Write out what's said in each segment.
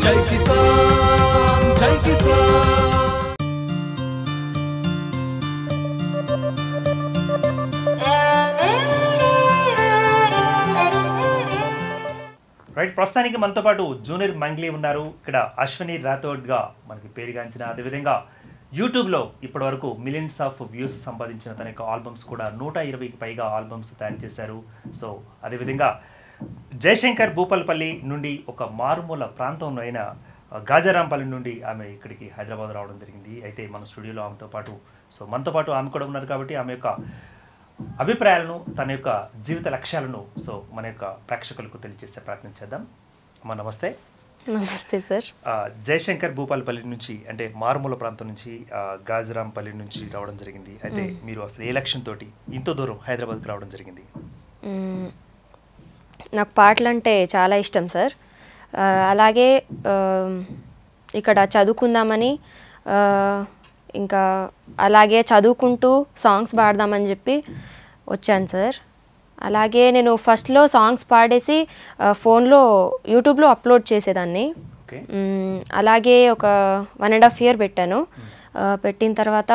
జై కిసాన్ జై కిసాన్ రైట్ ప్రస్తుతానికి మనతో పాటు జూనియర్ మంగ్లీ ఉన్నారు ఇక్కడ అశ్విని రాథోడ్గా మనకి పేరుగాంచిన అదేవిధంగా యూట్యూబ్లో ఇప్పటివరకు మిలియన్స్ ఆఫ్ వ్యూస్ సంపాదించిన తన యొక్క ఆల్బమ్స్ కూడా నూట ఇరవైకి పైగా ఆల్బమ్స్ తయారు చేశారు సో అదేవిధంగా జయశంకర్ భూపాలపల్లి నుండి ఒక మారుమూల ప్రాంతం అయిన గాజారాంపల్లి నుండి ఆమె ఇక్కడికి హైదరాబాద్ రావడం జరిగింది అయితే మన స్టూడియోలో ఆమెతో పాటు సో మనతో పాటు ఆమె కూడా ఉన్నారు కాబట్టి ఆమె యొక్క అభిప్రాయాలను తన యొక్క జీవిత లక్ష్యాలను సో మన యొక్క ప్రేక్షకులకు తెలియజేసే ప్రయత్నం చేద్దాం అమ్మ నమస్తే నమస్తే సార్ ఆ, జయశంకర్ భూపాలపల్లి నుంచి అంటే మారుమూల ప్రాంతం నుంచి ఆ, గాజరాంపల్లి నుంచి రావడం జరిగింది అయితే మీరు అసలు ఏ లక్ష్యం తోటి ఇంత దూరం హైదరాబాద్కి రావడం జరిగింది మ్మ్. నాకు పాటలు అంటే చాలా ఇష్టం సార్ ఆ, అలాగే ఆ, ఇక్కడ చదువుకుందామని ఆ, ఇంకా అలాగే చదువుకుంటూ సాంగ్స్ పాడదామని చెప్పి వచ్చాను సార్ అలాగే నేను ఫస్ట్లో సాంగ్స్ పాడేసి ఆ, ఫోన్లో యూట్యూబ్లో అప్లోడ్ చేసేదాన్ని ఓకే మ్మ్. అలాగే ఒక వన్ అండ్ హాఫ్ ఇయర్ పెట్టాను ఆ, పెట్టిన తర్వాత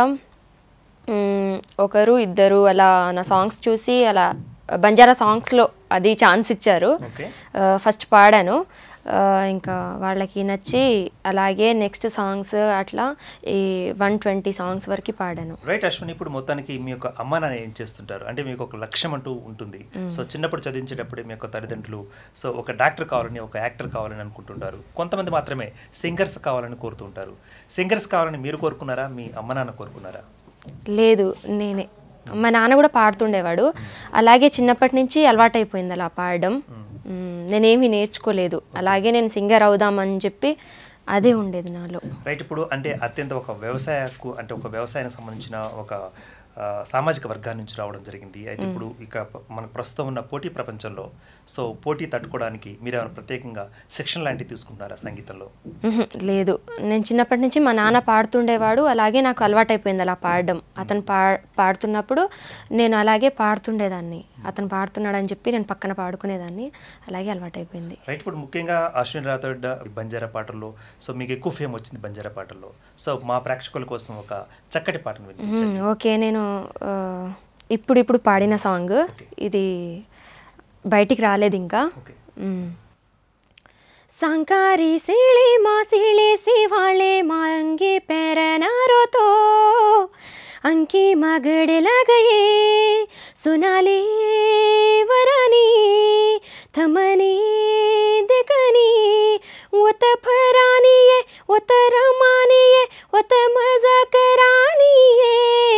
మ్మ్, ఒకరు ఇద్దరు అలా నా సాంగ్స్ చూసి అలా బంజారా సాంగ్స్లో అది ఛాన్స్ ఇచ్చారు ఓకే ఆ, ఫస్ట్ పాడాను ఆ, ఇంకా వాళ్ళకి నచ్చి అలాగే నెక్స్ట్ సాంగ్స్ అట్లా ఈ వన్ ట్వంటీ సాంగ్స్ వరకు పాడాను రైట్ అశ్విని ఇప్పుడు మొత్తానికి మీ యొక్క అమ్మ నాన్న ఏం చేస్తుంటారు అంటే మీకు ఒక లక్ష్యం అంటూ ఉంటుంది సో చిన్నప్పుడు చదివించేటప్పుడు మీ యొక్క తల్లిదండ్రులు సో ఒక డాక్టర్ కావాలని ఒక యాక్టర్ కావాలని అనుకుంటుంటారు కొంతమంది మాత్రమే సింగర్స్ కావాలని కోరుతుంటారు సింగర్స్ కావాలని మీరు కోరుకున్నారా మీ అమ్మ నాన్న కోరుకున్నారా లేదు నేనే మా నాన్న కూడా పాడుతుండేవాడు అలాగే చిన్నప్పటి నుంచి అలవాటైపోయింది అలా పాడడం మ్మ్, నేనేమీ నేర్చుకోలేదు అలాగే నేను సింగర్ అవుదామని చెప్పి అదే ఉండేది నాలో రైట్ ఇప్పుడు అంటే అత్యంత ఒక వ్యవసాయకు అంటే ఒక వ్యవసాయానికి సంబంధించిన ఒక ఆ, సామాజిక వర్గాన్ని నుంచి రావడం జరిగింది అయితే ఇప్పుడు ఇక ప- మనకు ప్రస్తుతం ఉన్న పోటీ ప్రపంచంలో సో పోటీ తట్టుకోవడానికి మీరు ఏమైనా ప్రత్యేకంగా శిక్షణ లాంటివి తీసుకుంటున్నారా సంగీతంలో మ్హూ, లేదు నేను చిన్నప్పటి నుంచి మా నాన్న పాడుతుండేవాడు అలాగే నాకు అలవాటైపోయింది అలా పాడడం అతను పా పాడుతున్నప్పుడు నేను అలాగే పాడుతుండేదాన్ని అతను పాడుతున్నాడని చెప్పి నేను పక్కన పాడుకునేదాన్ని అలాగే అలవాటైపోయింది రైట్ ఇప్పుడు ముఖ్యంగా అశ్విన్ రాథోడ్ ఈ బంజారా పాటల్లో సో మీకు ఎక్కువ ఫేమ్ వచ్చింది బంజారా పాటల్లో సో మా ప్రేక్షకుల కోసం ఒక చక్కటి పాటను వినిపించండి మ్మ్, ఓకే నేను ఆ, ఇప్పుడు ఇప్పుడు పాడిన సాంగ్ ఇది బయటికి రాలేదు ఇంకా ఓకే మ్మ్. ಸಂಕಾರಿ ಸಿಳಿ ಮಾಸಿಳಿ ಸಿವಾಳೆ ಮಾರಂಗಿ ಪೆರನಾರೋ ತೋ ಅಂಕಿ ಮಗಡೆ ಲಗಯೇ ಸುನಾಲಿ ವರಾನಿ ಥಮನಿ ದಿಗನಿ ಒತ ಫರಾನಿಯೇ ಒತ ರಮಾನಿಯೇ ಒತ ಮಜಾ ಕರಾನಿಯೇ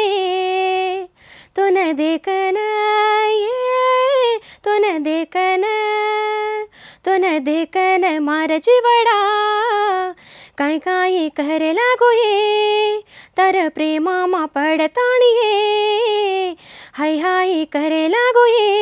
तो न देखना ये तो न देखना तो न देखन मार जीवडा काय काय करे लागो ये तर प्रेमामा पडताणी ये हाय हाय करे लागो ये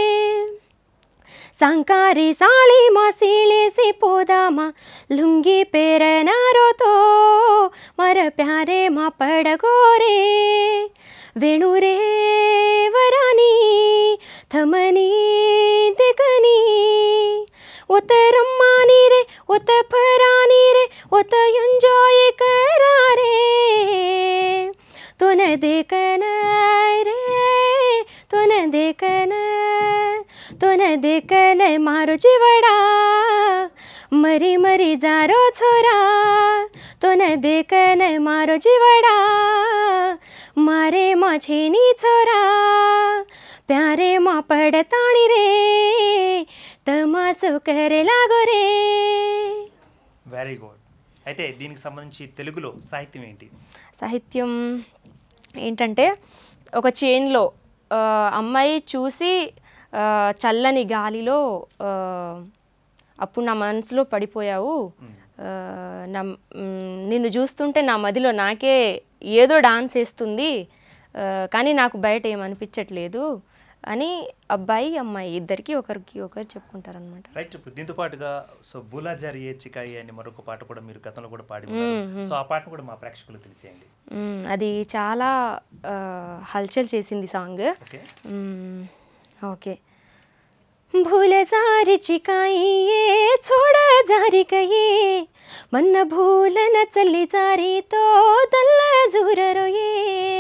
ಸಂಕಾರಿ ಸಾಳಿ ಮಾಸಿಳಿಸಿ ಪೋದಾಮ ಲುಂಗಿ ಪೇರನಾರೋ ತೋ ಮರ ಪ್ಯಾರೆ ಮಾ ಪಡಗೋರೆ ವೇಣು ರೇ ವರಾನಿ ಥಮನಿ ದಿಗನಿ ಒತ ರಮ್ಮಾನಿ ರೇ ಒತ ಫರಾನಿ ರೇ ಒತ ಎಂಜಾಯ್ ಕರಾರೆ ತುನ ದೇಕನ ರೇ ತುನ ದೇಕನ તોને દેખને મારો જીવડા મરી મરી જારો છોરા તોને દેખને મારો જીવડા મારે માં છેની છોરા પ્યારે માં પડતાણી રે તમાસુ કરે લાગો రే వెరీ గుడ్ అయితే దీనికి సంబంధించి తెలుగులో సాహిత్యం ఏంటి సాహిత్యం ఏంటంటే ఒక చైన్లో ఆ, అమ్మాయి చూసి ఆ, చల్లని గాలిలో ఆ, అప్పుడు నా మనసులో పడిపోయావు ఆ, నా మ్, నిన్ను చూస్తుంటే నా మదిలో నాకే ఏదో డాన్స్ వేస్తుంది ఆ, కానీ నాకు బయట ఏమనిపించట్లేదు అని అబ్బాయి అమ్మాయి ఇద్దరికి ఒకరికి ఒకరు చెప్పుకుంటారనమాట రైట్ ఇప్పుడు దీంతో పాటుగా సో బూలాజారి ఏ చికాయి అని మరొక పాట కూడా మీరు గతంలో కూడా పాడి ఉన్నారు సో ఆ పాటను కూడా మా ప్రేక్షకులకు తెలియజేయండి మ్, అది చాలా ఆ, హల్చల్ చేసింది సాంగ్ ఓకే మ్, ఓకే भूल सारी चिकाइए छोड़ा जारी गए మన్న భూలన చల్లి జారితో దల్ల జూరరొయే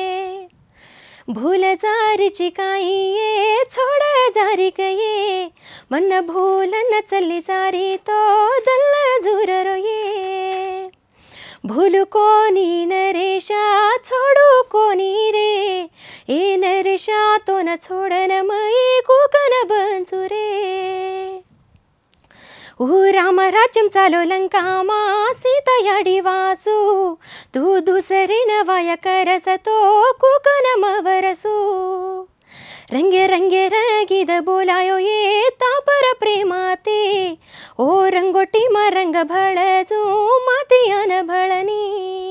भूल जार चिकाइए छोड़ जारी गए मन भूल न चली जारी तो दल झूर रोये भूल कोनी नरेशा छोडू कोनी रे ए नरेशा तो न छोडन मई कुकन बंचू रे ఓ రామరాజ్యం చాలు లంకామా సీతయాడి వాసు తూ దుసరిన వయకరసతో కుకనమవరసు ರಂಗೆ ರಂಗೆ ರಗಿದ ಬೋಲಾಯೋ ಏ ತಾಪರ ಪ್ರೇಮಾತೆ ಓ ರಂಗೊಟ್ಟಿ ಮರಂಗ ಭಳಜು ಮಾತಿಯನ ಭಳನಿ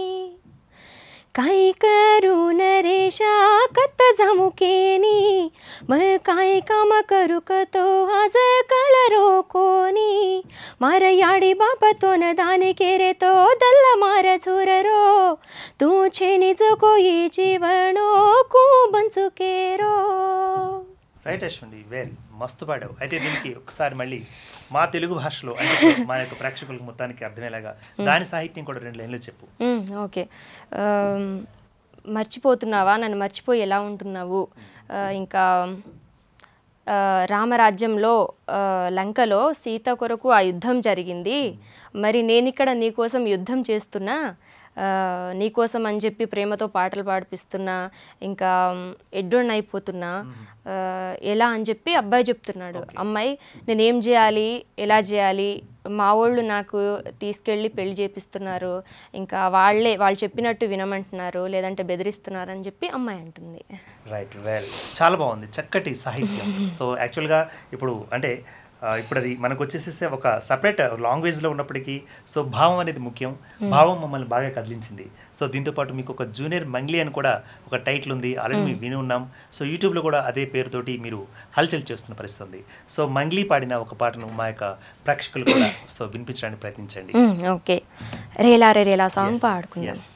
काय करू नरेशा कत्त जामुकेनी मग काय काम करू कतो आज कळरो कोणी मार याडी बाप तो न दाने केरे तो दल्ल मार झुररो तू छेनी कोई जीवणो कू बंचु केरो రైట్ అశ్వండి వెల్ మస్తు పాడావు అయితే దీనికి ఒకసారి మళ్ళీ మా తెలుగు భాషలో అంటే ఇప్పుడు మా యొక్క ప్రేక్షకులకు మొత్తానికి అర్థమయ్యేలాగా దాని సాహిత్యం కూడా రెండు లైన్లు చెప్పు మ్మ్, ఓకే ఆమ్, మర్చిపోతున్నావా నన్ను మర్చిపోయి ఎలా ఉంటున్నావు ఆ, ఇంకా ఆ, రామరాజ్యంలో ఆ, లంకలో సీత కొరకు ఆ యుద్ధం జరిగింది మరి నేను ఇక్కడ నీకోసం యుద్ధం చేస్తున్నా ఆ, నీకోసం అని చెప్పి ప్రేమతో పాటలు పాడిపిస్తున్నా ఇంకా ఎడ్డోడిని అయిపోతున్నా ఆ, ఎలా అని చెప్పి అబ్బాయి చెప్తున్నాడు అమ్మాయి నేనేం చేయాలి ఎలా చేయాలి మా వాళ్ళు నాకు తీసుకెళ్ళి పెళ్లి చేపిస్తున్నారు ఇంకా వాళ్ళే వాళ్ళు చెప్పినట్టు వినమంటున్నారు లేదంటే బెదిరిస్తున్నారు అని చెప్పి అమ్మాయి అంటుంది రైట్ వెల్ చాలా బాగుంది చక్కటి సాహిత్యం సో యాక్చువల్గా ఇప్పుడు అంటే ఆ, ఇప్పుడు అది మనకు వచ్చేసేసి ఒక సపరేట్ లాంగ్వేజ్లో ఉన్నప్పటికీ సో భావం అనేది ముఖ్యం భావం మమ్మల్ని బాగా కదిలించింది సో దీంతో పాటు మీకు ఒక జూనియర్ మంగ్లీ అని కూడా ఒక టైటిల్ ఉంది ఆల్రెడీ మేము విని ఉన్నాం సో యూట్యూబ్లో కూడా అదే పేరుతోటి మీరు హల్చల్ చేస్తున్న పరిస్థితి ఉంది సో మంగ్లీ పాడిన ఒక పాటను మా యొక్క ప్రేక్షకులు కూడా సో వినిపించడానికి ప్రయత్నించండి మ్మ్, ఓకే రేలా రే రేలా సాంగ్ పాడుకుందాం ఎస్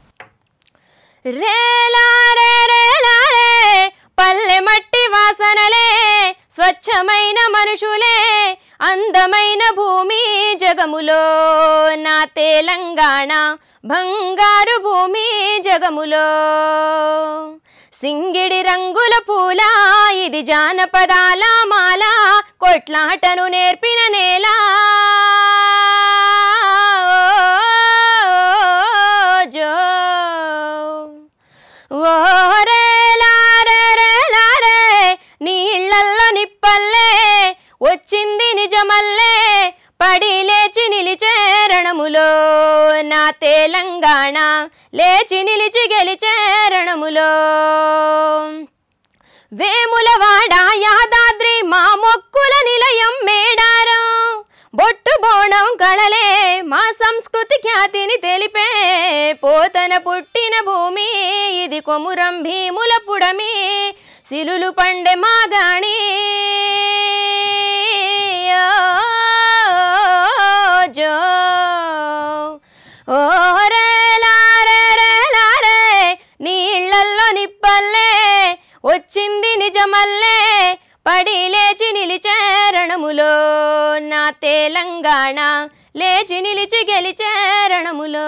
రేలా రే రేలా రే పల్లె మట్టి వాసనలే స్వచ్ఛమైన మనుషులే అందమైన భూమి జగములో నా తెలంగాణ బంగారు భూమి జగములో సింగిడి రంగుల పూల ఇది జానపదాల మాల కొట్లాటను నేర్పిన నేల జో ఓరే లారే రే లారే నీళ్ళల్లో నిప్పల్లే వచ్చింది నిజమల్లే పడి లేచి నిలిచే రణములో నా తెలంగాణ లేచి నిలిచి గెలిచే రణములో వేములవాడ యాదాద్రి మా మొక్కుల నిలయం మేడారం బొట్టు బోణం కళలే మా సంస్కృతి ఖ్యాతిని తెలిపే పోతన పుట్టిన భూమి ఇది కొమురం భీముల పుడమి సిలులు పండె మాగాణి జో ఓ రే లారే రే లారే నీళ్ళల్లో నిప్పల్లే వచ్చింది నిజమల్లే పడి లేచి నిలిచే రణములో నా తెలంగాణ లేచి నిలిచి గెలిచే రణములో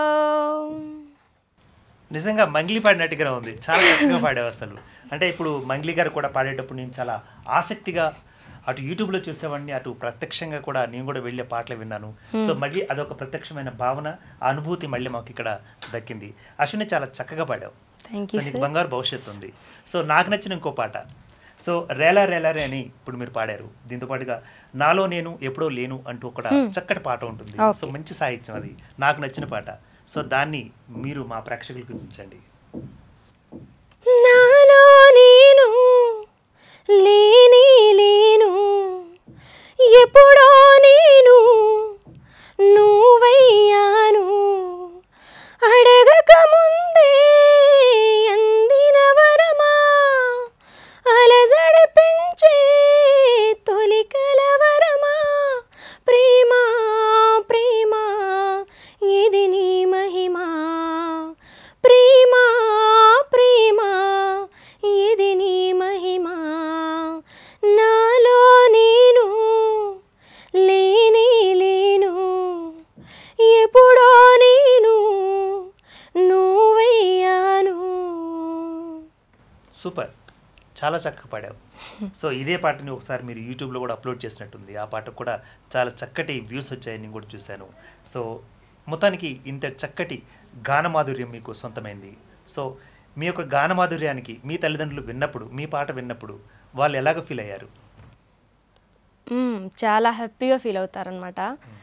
నిజంగా మంగ్లీ పాడినట్టుగా ఉంది చాలా చక్కగా పాడావు అసలు అంటే ఇప్పుడు మంగ్లీ గారు కూడా పాడేటప్పుడు నేను చాలా ఆసక్తిగా అటు యూట్యూబ్లో చూసేవాడిని అటు ప్రత్యక్షంగా కూడా నేను కూడా వెళ్ళే పాటలు విన్నాను సో మళ్ళీ అదొక ప్రత్యక్షమైన భావన ఆ అనుభూతి మళ్ళీ మాకు ఇక్కడ దక్కింది అశ్విని చాలా చక్కగా పాడావు థ్యాంక్ సో యూ నీకు బంగారు భవిష్యత్తు ఉంది సో నాకు నచ్చిన ఇంకో పాట సో రేలా రేలారే అని ఇప్పుడు మీరు పాడారు దీంతో పాటుగా నాలో నేను ఎప్పుడో లేను అంటూ ఒక చక్కటి పాట ఉంటుంది సో మంచి సాహిత్యం అది నాకు నచ్చిన పాట సో దాన్ని మీరు మా ప్రేక్షకులకు వినిపించండి నాలో నేను లేని లేను ఎప్పుడో నేను నువ్వయ్యాను అడగక ముందే అందిన వరమా అలజడి పెంచే తొలి కలవరమా ప్రేమ ప్రేమ ఇది నీ మహిమా ప్రేమ ప్రేమ ఇది నీ మహిమా నాలో నేను లేని లేను సూపర్ చాలా చక్కగా పాడావు సో ఇదే పాటని ఒకసారి మీరు యూట్యూబ్లో కూడా అప్లోడ్ చేసినట్టుంది ఆ పాటకు కూడా చాలా చక్కటి వ్యూస్ వచ్చాయని నేను కూడా చూశాను సో మొత్తానికి ఇంత చక్కటి గానమాధుర్యం మీకు సొంతమైంది సో మీ యొక్క గానమాధుర్యానికి మీ తల్లిదండ్రులు విన్నప్పుడు మీ పాట విన్నప్పుడు వాళ్ళు ఎలాగ ఫీల్ అయ్యారు మ్మ్. చాలా హ్యాపీగా ఫీల్ అవుతారనమాట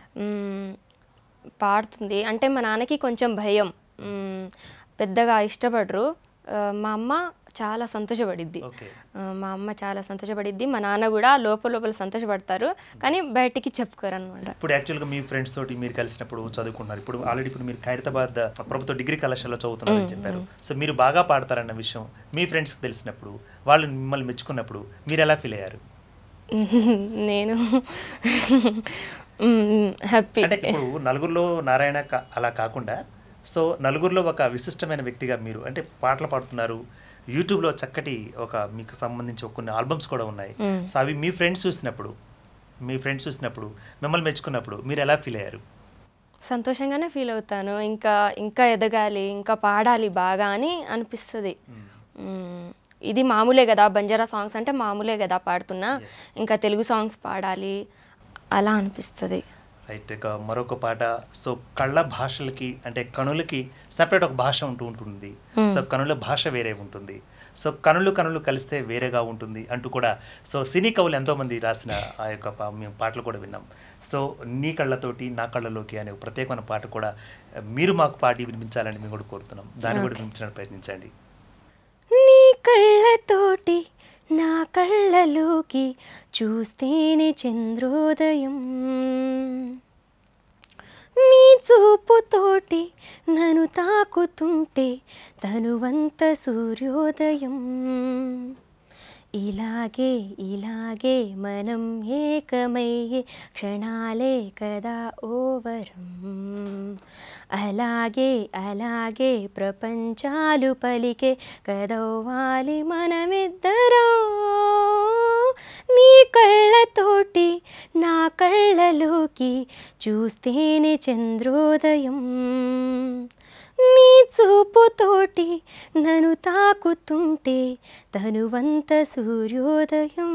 పాడుతుంది అంటే మా నాన్నకి కొంచెం భయం మ్మ్. పెద్దగా ఇష్టపడరు ఆ, మా అమ్మ చాలా సంతోషపడిద్ది ఓకే ఆ, మా అమ్మ చాలా సంతోషపడిద్ది మా నాన్న కూడా లోపల లోపల సంతోషపడతారు కానీ బయటికి చెప్పుకోరు అనమాట ఇప్పుడు యాక్చువల్గా మీ ఫ్రెండ్స్ తోటి మీరు కలిసినప్పుడు చదువుకున్నారు ఇప్పుడు ఆల్రెడీ ఇప్పుడు మీరు ఖైరతాబాద్ ప్రభుత్వ డిగ్రీ కళాశాలలో చదువుతున్నారని చెప్పారు సో మీరు బాగా పాడతారన్న విషయం మీ ఫ్రెండ్స్కి తెలిసినప్పుడు వాళ్ళు మిమ్మల్ని మెచ్చుకున్నప్పుడు మీరు ఎలా ఫీల్ అయ్యారు నేను హ్యాపీ అంటే ఇప్పుడు నలుగురిలో నారాయణ కా- అలా కాకుండా సో నలుగురిలో ఒక విశిష్టమైన వ్యక్తిగా మీరు అంటే పాటలు పాడుతున్నారు యూట్యూబ్లో చక్కటి ఒక మీకు సంబంధించి ఒక కొన్ని ఆల్బమ్స్ కూడా ఉన్నాయి సో అవి మీ ఫ్రెండ్స్ చూసినప్పుడు మీ ఫ్రెండ్స్ చూసినప్పుడు మిమ్మల్ని మెచ్చుకున్నప్పుడు మీరు ఎలా ఫీల్ అయ్యారు సంతోషంగానే ఫీల్ అవుతాను ఇంకా ఇంకా ఎదగాలి ఇంకా పాడాలి బాగా అని అనిపిస్తుంది మ్మ్. ఇది మామూలే కదా బంజారా సాంగ్స్ అంటే మామూలే కదా పాడుతున్నా ఇంకా తెలుగు సాంగ్స్ పాడాలి అలా అనిపిస్తుంది రైట్ ఇక మరొక పాట సో కళ్ళ భాషలకి అంటే కనులకి సపరేట్ ఒక భాష ఉంటూ ఉంటుంది సో కనుల భాష వేరే ఉంటుంది సో కనులు కనులు కలిస్తే వేరేగా ఉంటుంది అంటూ కూడా సో సినీ కవులు ఎంతోమంది రాసిన ఆ యొక్క పా- మేము పాటలు కూడా విన్నాం సో నీ కళ్ళతోటి నా కళ్ళలోకి అనే ఒక ప్రత్యేకమైన పాట కూడా ఆ, మీరు మాకు పాడి వినిపించాలని మేము కూడా కోరుతున్నాం దాన్ని కూడా వినిపించడానికి ప్రయత్నించండి నీ కళ్ళతోటి నా కళ్ళలోకి చూస్తేనే చంద్రోదయం నీ చూపుతోటి నన్ను తాకుతుంటే తనువంత సూర్యోదయం ఇలాగే ఇలాగే మనం ఏకమయ్యే క్షణాలే కదా ఓవరం అలాగే అలాగే ప్రపంచాలు పలికే కదవ్వాలి మనమిద్దరం నీ కళ్ళతోటి నా కళ్ళలోకి చూస్తేనే చంద్రోదయం నీ చూపుతోటి నన్ను తాకుతుంటే తనువంత సూర్యోదయం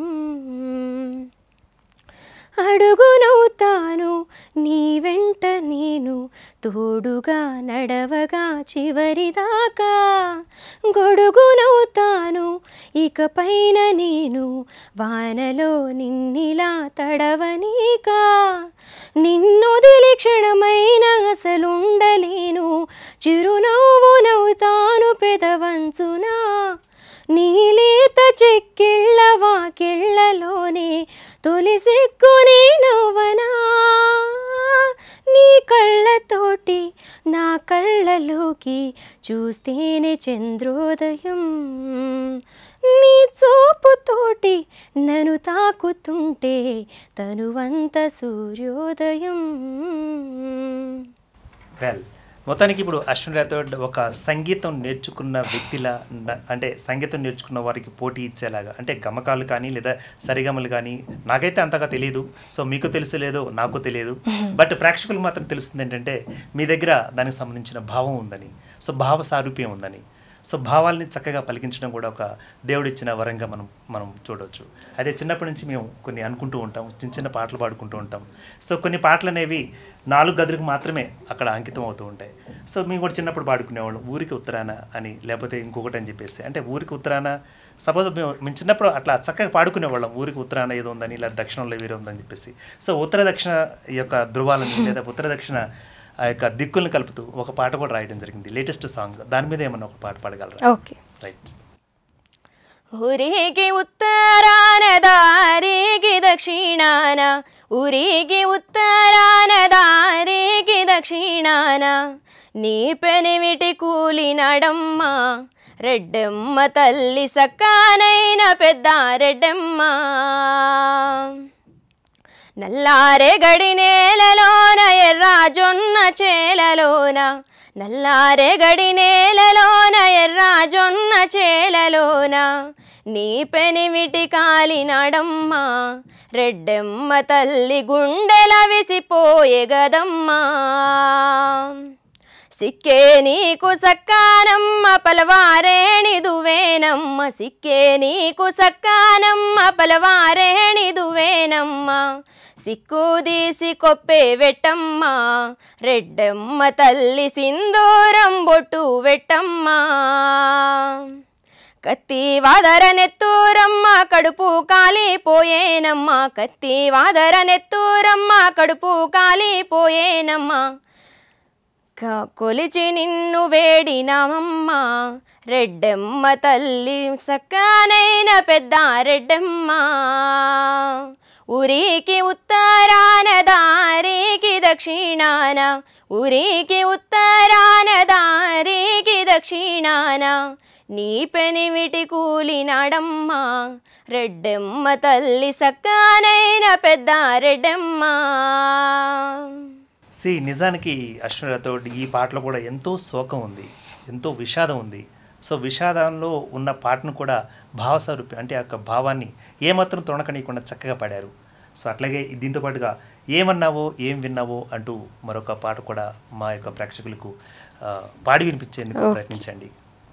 అడుగునవుతాను నీ వెంట నేను తోడుగా నడవగా చివరిదాకా గొడుగునవుతాను ఇకపైన నేను వానలో నిన్నిలా తడవనీకా నిన్నొదిలి క్షణమైన అసలుండలేను చిరునవ్వు నవ్వుతాను పెదవంచునా నీలేత చెక్కిళ్ళ వాకిళ్ళలోనే తొలి సిగ్గునే నవ్వనా నీ కళ్ళతోటి నా కళ్ళలోకి చూస్తేనే చంద్రోదయం నీ చూపుతోటి నన్ను తాకుతుంటే తనువంత సూర్యోదయం వెల్ మొత్తానికి ఇప్పుడు అశ్విన్ రాథోడ్ ఒక సంగీతం నేర్చుకున్న వ్యక్తిలా న- అంటే సంగీతం నేర్చుకున్న వారికి పోటీ ఇచ్చేలాగా అంటే గమకాలు కానీ లేదా సరిగమలు కానీ నాకైతే అంతగా తెలియదు సో మీకు తెలుసు లేదో నాకు తెలియదు బట్ ప్రేక్షకులకు మాత్రం తెలుస్తుంది ఏంటంటే మీ దగ్గర దానికి సంబంధించిన భావం ఉందని సో భావ సారూప్యం ఉందని సో భావాల్ని చక్కగా పలికించడం కూడా ఒక దేవుడిచ్చిన వరంగా మనం మనం చూడవచ్చు అదే చిన్నప్పటి నుంచి మేము కొన్ని అనుకుంటూ ఉంటాం చిన్న చిన్న పాటలు పాడుకుంటూ ఉంటాం సో కొన్ని పాటలు అనేవి నాలుగు గదులకు మాత్రమే అక్కడ అంకితం అవుతూ ఉంటాయి సో మేము కూడా చిన్నప్పుడు పాడుకునేవాళ్ళం ఊరికి ఉత్తరాన అని లేకపోతే ఇంకొకటి అని చెప్పేసి అంటే ఊరికి ఉత్తరాన సపోజ్ మేము మేము చిన్నప్పుడు అట్లా చక్కగా పాడుకునేవాళ్ళం ఊరికి ఉత్తరాన ఏదో ఉందని లేదా దక్షిణంలో వేరే ఉందని చెప్పేసి సో ఉత్తర దక్షిణ ఈ యొక్క ధృవాలని లేదా ఉత్తర దక్షిణ ఆ యొక్క దిక్కుల్ని కలుపుతూ ఒక పాట కూడా రాయడం జరిగింది లేటెస్ట్ సాంగ్ దాని మీద ఏమన్నా ఒక పాట పాడగలరా ఓకే రైట్ ఊరికి ఉత్తరాన దారికి దక్షిణాన ఊరికి ఉత్తరాన దారికి దక్షిణాన నీ పెనిమిటి కూలినడమ్మ రెడ్డమ్మ తల్లి సక్కానైన పెద్ద రెడ్డమ్మ నల్లారే గడి నేలలోన ఎర్ర జొన్న చేలలోన నల్లారే గడి నేలలోన ఎర్ర జొన్న చేలలోన నీ పెనిమిటి కాలినాడమ్మ రెడ్డమ్మ తల్లి గుండెల విసిపోయే గదమ్మా సిక్కే నీకు సక్కానమ్మ పలవారేణిదువేనమ్మ సిక్కే నీకు సక్కానమ్మ పలవారేణిదువేనమ్మ సిక్కుదీసి కొప్పే వెట్టమ్మ రెడ్డమ్మ తల్లి సింధూరం బొట్టు వెట్టమ్మ కత్తి వాదర నెత్తూరమ్మ కడుపు కాలిపోయేనమ్మ కత్తి వాదర నెత్తూరమ్మ కడుపు కాలిపోయేనమ్మ క- కొలిచి నిన్ను వేడినామమ్మ రెడ్డమ్మ తల్లి సక్కనైన పెద్ద రెడ్డమ్మ ఊరికి ఉత్తరాన దారికి దక్షిణాన ఊరికి ఉత్తరాన దారికి దక్షిణాన నీ పెనిమిటి కూలినాడమ్మ రెడ్డమ్మ తల్లి సక్కనైన పెద్ద రెడ్డమ్మ సి నిజానికి అశ్వనితో ఈ పాటలో కూడా ఎంతో శోకం ఉంది ఎంతో విషాదం ఉంది సో విషాదంలో ఉన్న పాటను కూడా భావస్వరూపి అంటే ఆ యొక్క భావాన్ని ఏమాత్రం తొణకనీయకుండా చక్కగా పాడారు సో అట్లాగే దీంతో పాటుగా ఏమన్నావో ఏం విన్నావో అంటూ మరొక పాట కూడా మా యొక్క ప్రేక్షకులకు ఆ, పాడి వినిపించేందుకు ప్రయత్నించండి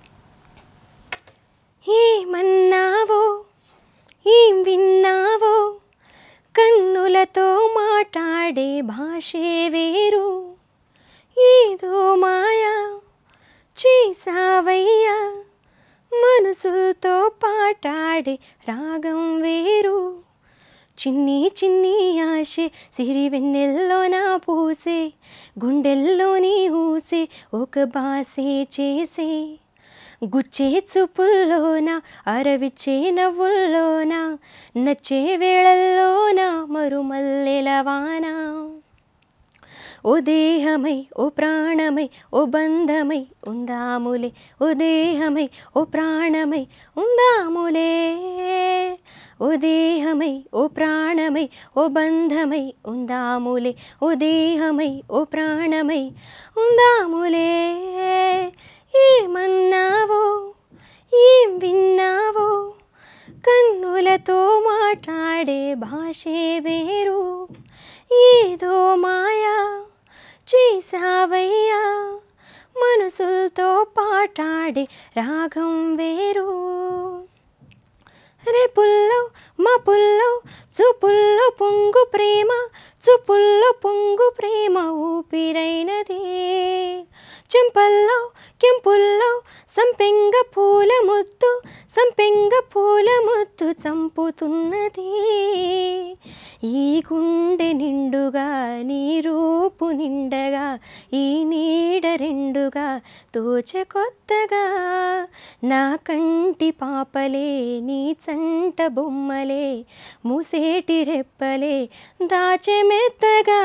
ఏమన్నావో ఏం విన్నావో కన్నులతో మాట్లాడే భాషే వేరు ఏదో మాయా చేసావయ్యా మనసుతో పాటాడే రాగం వేరు చిన్ని చిన్ని ఆశే సిరి వెన్నెల్లోన పూసే గుండెల్లోని ఊసే ఒక బాసే చేసే గుచ్చే చూపుల్లోన అరవిచ్చే నవ్వుల్లోన నచ్చే వేళల్లోన మరుమల్లెలవానా ఓ దేహమై ఓ ప్రాణమై ఓ బంధమై ఉందాములే ఓ దేహమై ఓ ప్రాణమై ఉందాములే ఓ దేహమై ఓ ప్రాణమై ఓ బంధమై ఉందాములే ఓ దేహమై ఓ ప్రాణమై ఉందాములే ఏమన్నావో ఏం విన్నావో కన్నులతో మాట్లాడే భాషే వేరు ఏదో మాయా చేసావయ్యా మనసులతో పాటాడే రాగం వేరు రేపుల్లో మా పుల్లో చూపుల్లో పొంగు ప్రేమ చూపుల్లో పొంగు ప్రేమ ఊపిరైనది చెంపల్లో కెంపుల్లో సంపెంగ పూల ముద్దు సంపెంగ పూల ముద్దు చంపుతున్నది ఈ గుండె నిండుగా నీ రూపు నిండగా ఈ నీడ రెండుగా తోచ కొత్తగా నా కంటి పాపలే నీ చంట బొమ్మలే మూసేటి రెప్పలే దాచెమెత్తగా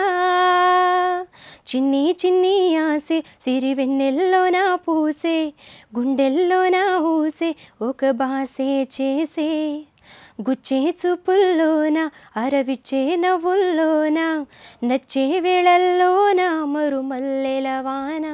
చిన్ని చిన్ని ఆసే సిరి వెన్నెల్లో నా పూసే గుండెల్లో నా ఊసే ఒక బాసే చేసే గుచ్చే చూపుల్లోన అరవిచ్చే నవ్వుల్లోన నచ్చే వేళల్లోన మరుమల్లెలవానా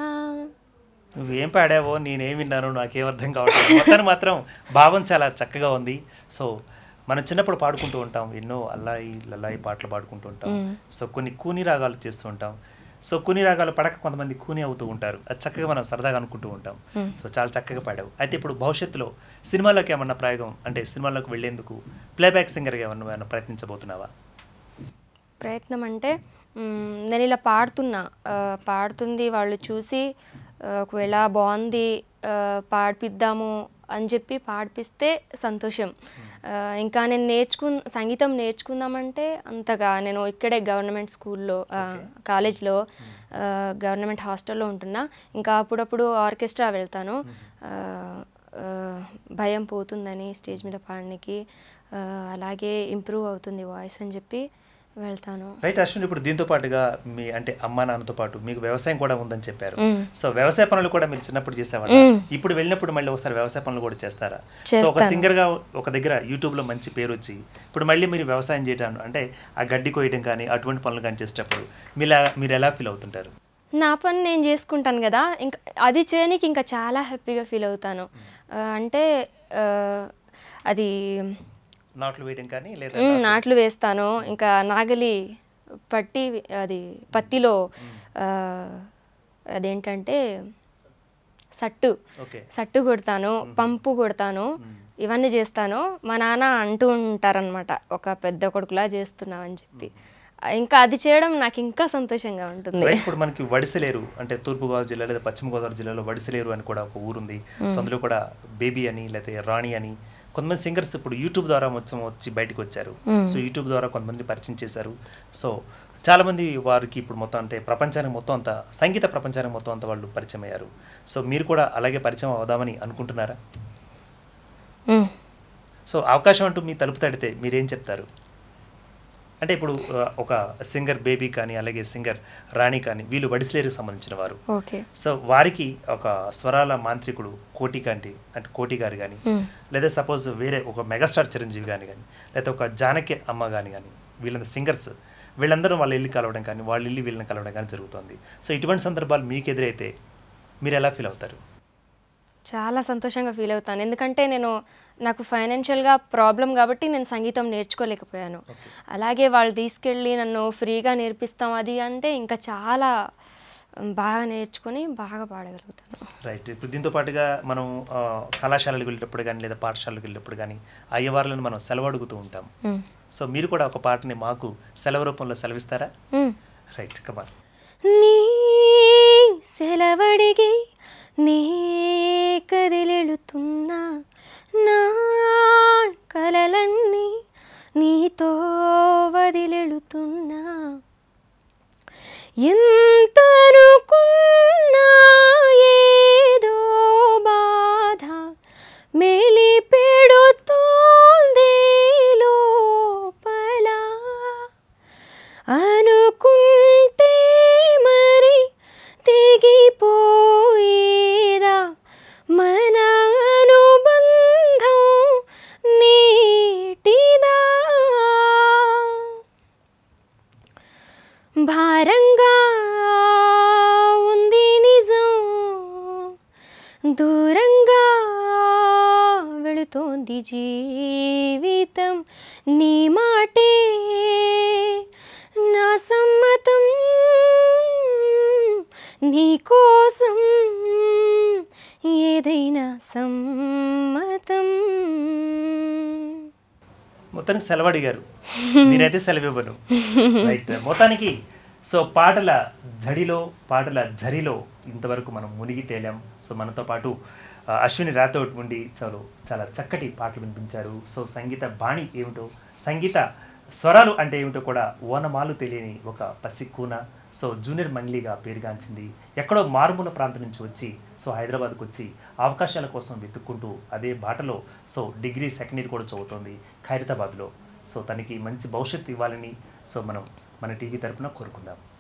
నువ్వేం పాడావో నేనేం విన్నానో నాకేం అర్థం కావట్లేదు మొత్తాన్ని మాత్రం భావం చాలా చక్కగా ఉంది సో మనం చిన్నప్పుడు పాడుకుంటూ ఉంటాం ఎన్నో అల్లాయి లల్లాయి పాటలు పాడుకుంటూ ఉంటాం సో కొన్ని కూని రాగాలు చేస్తూ ఉంటాం సో కూని రాగాలు పడక కొంతమంది కూని అవుతూ ఉంటారు అది చక్కగా మనం సరదాగా అనుకుంటూ ఉంటాం సో చాలా చక్కగా పాడావు అయితే ఇప్పుడు భవిష్యత్తులో సినిమాలోకి ఏమన్నా ప్రయోగం అంటే సినిమాలోకి వెళ్ళేందుకు ప్లేబ్యాక్ సింగర్గా ఏమన్నా ఏమన్నా ప్రయత్నించబోతున్నావా ప్రయత్నం అంటే మ్, నేను ఇలా పాడుతున్నా ఆ, పాడుతుంది వాళ్ళు చూసి ఆ, ఒకవేళ బాగుంది ఆ, పాడిపిద్దాము అని చెప్పి పాడిపిస్తే సంతోషం ఆ, ఇంకా నేను నేర్చుకు సంగీతం నేర్చుకుందామంటే అంతగా నేను ఇక్కడే గవర్నమెంట్ స్కూల్లో ఆ, కాలేజ్లో ఆ, గవర్నమెంట్ హాస్టల్లో ఉంటున్నా ఇంకా అప్పుడప్పుడు ఆర్కెస్ట్రా వెళ్తాను ఆ, ఆ, భయం పోతుందని స్టేజ్ మీద పాడడానికి ఆ, అలాగే ఇంప్రూవ్ అవుతుంది వాయిస్ అని చెప్పి వెళ్తాను రైట్ అశ్విన్ ఇప్పుడు దీంతో పాటుగా మీ అంటే అమ్మా నాన్నతో పాటు మీకు వ్యవసాయం కూడా ఉందని చెప్పారు సో వ్యవసాయ పనులు కూడా మీరు చిన్నప్పుడు చేసేవాళ్ళ ఇప్పుడు వెళ్ళినప్పుడు మళ్ళీ ఒకసారి వ్యవసాయ పనులు కూడా చేస్తారా సో ఒక సింగర్ గా ఒక దగ్గర యూట్యూబ్ లో మంచి పేరు వచ్చి ఇప్పుడు మళ్ళీ మీరు వ్యవసాయం చేయడం అంటే ఆ గడ్డి కోయడం కానీ అటువంటి పనులు కానీ చేసేటప్పుడు మీరు ఎలా- మీరు ఎలా ఫీల్ అవుతుంటారు నా పని నేను చేసుకుంటాను కదా ఇంకా అది చేయడానికి ఇంకా చాలా హ్యాపీగా ఫీల్ అవుతాను ఆ, అంటే ఆ, అది నాట్లు వేయడం కానీ లేదా మ్, నాట్లు వేస్తాను ఇంకా నాగలి పట్టి అది పత్తిలో ఆ, అదేంటంటే సట్టు ఓకే సట్టు కొడతాను పంపు కొడతాను ఇవన్నీ చేస్తాను మా నాన్న అంటూ ఉంటారనమాట ఒక పెద్ద కొడుకులా చేస్తున్నావు అని చెప్పి ఇంకా అది చేయడం నాకు ఇంకా సంతోషంగా ఉంటుంది రైట్ ఇప్పుడు మనకి వడిసలేరు అంటే తూర్పుగోదావరి జిల్లా లేదా పశ్చిమ గోదావరి జిల్లాలో వడిసలేరు అని కూడా ఒక ఊరుంది సో అందులో కూడా బేబీ అని లేకపోతే రాణి అని కొంతమంది సింగర్స్ ఇప్పుడు యూట్యూబ్ ద్వారా మొత్తం వచ్చి బయటకు వచ్చారు సో యూట్యూబ్ ద్వారా కొంతమంది పరిచయం చేశారు సో చాలా మంది వారికి ఇప్పుడు మొత్తం అంటే ప్రపంచానికి మొత్తం అంతా సంగీత ప్రపంచానికి మొత్తం అంతా వాళ్ళు పరిచయం అయ్యారు సో మీరు కూడా అలాగే పరిచయం అవుదామని అనుకుంటున్నారా మ్మ్. సో అవకాశం అంటూ మీ తలుపు తడితే మీరేం చెప్తారు అంటే ఇప్పుడు ఆ, ఒక సింగర్ బేబీ కానీ అలాగే సింగర్ రాణి కానీ వీళ్ళు వడిసలేరుకు సంబంధించిన వారు ఓకే సో వారికి ఒక స్వరాల మాంత్రికుడు కోటి కంటి అంటే కోటి గారు కానీ లేదా సపోజ్ వేరే ఒక మెగాస్టార్ చిరంజీవి కానీ కానీ లేదా ఒక జానకి అమ్మ కానీ కానీ వీళ్ళందరూ సింగర్స్ వీళ్ళందరూ వాళ్ళ ఇల్లు కలవడం కానీ వాళ్ళ ఇల్లు వీళ్ళని కలవడం కానీ జరుగుతుంది సో ఇటువంటి సందర్భాలు మీకు ఎదురైతే మీరు ఎలా ఫీల్ అవుతారు చాలా సంతోషంగా ఫీల్ అవుతాను ఎందుకంటే నేను నాకు ఫైనాన్షియల్గా ప్రాబ్లం కాబట్టి నేను సంగీతం నేర్చుకోలేకపోయాను అలాగే వాళ్ళు తీసుకెళ్ళి నన్ను ఫ్రీగా నేర్పిస్తాం అది అంటే ఇంకా చాలా ఉమ్, బాగా నేర్చుకొని బాగా పాడగలుగుతాను రైట్ ఇప్పుడు దీంతో పాటుగా మనం ఆ, కళాశాలలకు వెళ్ళేటప్పుడు కానీ లేదా పాఠశాలకు వెళ్ళేటప్పుడు కానీ అయ్యవార్లను మనం సెలవు అడుగుతూ ఉంటాం మ్మ్. సో మీరు కూడా ఒక పాటని మాకు సెలవు రూపంలో సెలవిస్తారా మ్మ్. రైట్ కమాన్ నీ సెలవడిగి నీ కదిలెళుతున్నా నా కలలన్నీ నీతో వదిలెళుతున్నా ఎంతనుకున్నా ఏదో బాధ మేలి పెడుతోంది లోపల అనుకుంటే మరి తెగిపోయేదా మన అనుబంధం నీటిదా భారంగా ఉంది నిజం దూరంగా వెళుతోంది జీవితం నీ మాటే నా సమ్మతం నీ కోసం ఏదైనా సమ్మతం మొత్తానికి సెలవు అడిగారు నేనైతే సెలవు ఇవ్వను రైట్ మొత్తానికి సో పాటల జడిలో పాటల జరిలో ఇంతవరకు మనం మునిగి తేలాం సో మనతో పాటు ఆ, అశ్విని రాథోడ్ ఉండి చాలు చాలా చక్కటి పాటలు వినిపించారు సో సంగీత బాణి ఏమిటో సంగీత స్వరాలు అంటే ఏమిటో కూడా ఓనమాలు తెలియని ఒక పసి కూన సో జూనియర్ మంగ్లీగా పేరుగాంచింది ఎక్కడో మారుమూల ప్రాంతం నుంచి వచ్చి సో హైదరాబాద్కు వచ్చి అవకాశాల కోసం వెతుక్కుంటూ అదే బాటలో సో డిగ్రీ సెకండ్ ఇయర్ కూడా చదువుతోంది ఖైరతాబాద్లో సో తనకి మంచి భవిష్యత్తు ఇవ్వాలని సో మనం మన టీవీ తరపున కోరుకుందాం